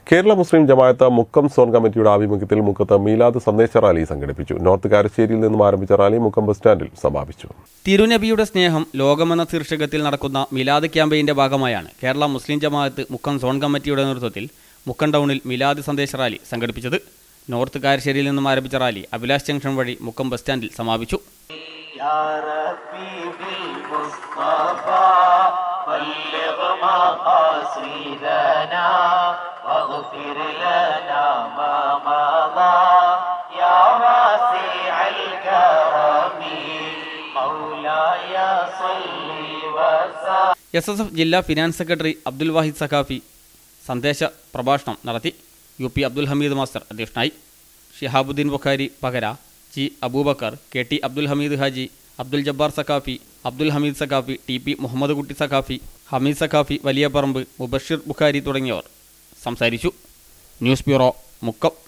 Kerala Muslim Jamaath Mukkam zone കമ്മിറ്റിയുടെ ആഭിമുഖ്യത്തിൽ മുക്കത്ത് മീലാദ് സന്ദേശ റാലി സംഘടിപ്പിച്ചു നോർത്ത് കാരശ്ശേരിയിൽ നിന്നും ആരംഭിച്ച റാലി മുക്കം ബസ് സ്റ്റാൻഡിൽ സമാപിച്ചു തിരുനബിയുടെ സ്നേഹം ലോകമെന്ന ശീർഷകത്തിൽ നടക്കുന്ന മിലാദ് ക്യാമ്പയിന്റെ ഭാഗമായാണ് കേരള മുസ്ലിം ജമാഅത്ത് മുക്കം സോൺ കമ്മിറ്റിയുടെ നേതൃത്വത്തിൽ മുക്കം ടൗണിൽ മിലാദ് സന്ദേശ റാലി സംഘടിപ്പിച്ചത് നോർത്ത് കാരശ്ശേരിയിൽ നിന്നും ആരംഭിച്ച റാലി അഭിലാഷ് ജംഗ്ഷൻ വഴി മുക്കം ബസ് സ്റ്റാൻഡിൽ സമാപിച്ചു يا ربي بالمصطفى بلغ مقاصدنا واغفر لنا ما مضى يا واسع الكرم مولاي صل وسلم എസ് എസ് എഫ് ജില്ലാ ഫിനാൻസ് സെക്രട്ടറി അബ്ദുൽ വാഹിദ് സഖാഫി സന്ദേശ പ്രഭാഷണം നടത്തി U P Abdul Hameed master അധ്യക്ഷനായി Shihabuddin Bukhari Pakara G Abubakar K T Abdul Hameed Haji Abdul Jabbar Saqafi Abdul Hameed Saqafi T P Muhammad Kutty Saqafi Hameed Saqafi വലിയ പറമ്പ് മുബഷിർ ബുഖാരി തുടങ്ങിയവർ സംസാരിച്ചു ന്യൂസ് ബ്യൂറോ മുക്കം